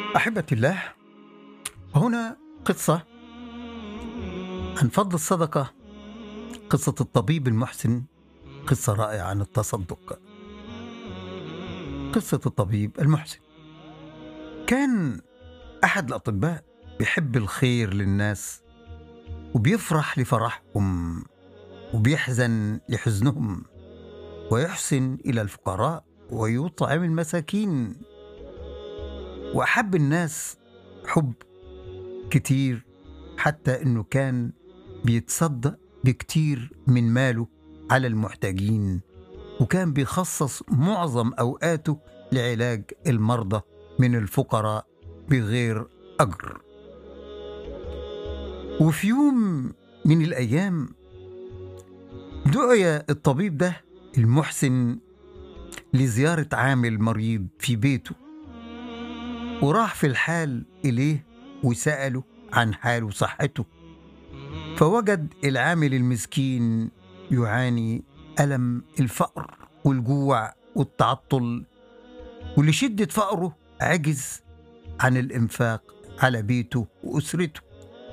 أحبتي الله هنا قصة عن فضل الصدقة قصة الطبيب المحسن قصة رائعة عن التصدق قصة الطبيب المحسن كان أحد الأطباء بيحب الخير للناس وبيفرح لفرحهم وبيحزن لحزنهم ويحسن إلى الفقراء ويطعم المساكين وأحب الناس حب كتير حتى إنه كان بيتصدق بكتير من ماله على المحتاجين وكان بيخصص معظم أوقاته لعلاج المرضى من الفقراء بغير أجر وفي يوم من الأيام دعي الطبيب ده المحسن لزيارة عامل مريض في بيته وراح في الحال إليه وسأله عن حاله وصحته فوجد العامل المسكين يعاني ألم الفقر والجوع والتعطل ولشدة فقره عجز عن الإنفاق على بيته وأسرته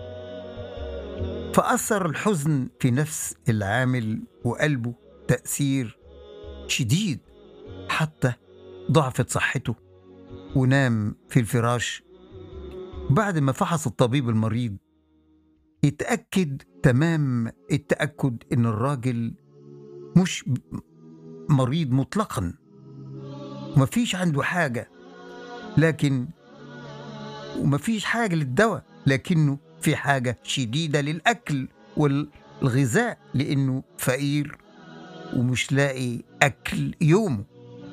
فأثر الحزن في نفس العامل وقلبه تأثير شديد حتى ضعفت صحته ونام في الفراش بعد ما فحص الطبيب المريض اتأكد تمام التأكد إن الراجل مش مريض مطلقا ومفيش عنده حاجة لكن ومفيش حاجة للدواء لكنه في حاجة شديدة للأكل والغذاء لأنه فقير ومش لاقي أكل يومه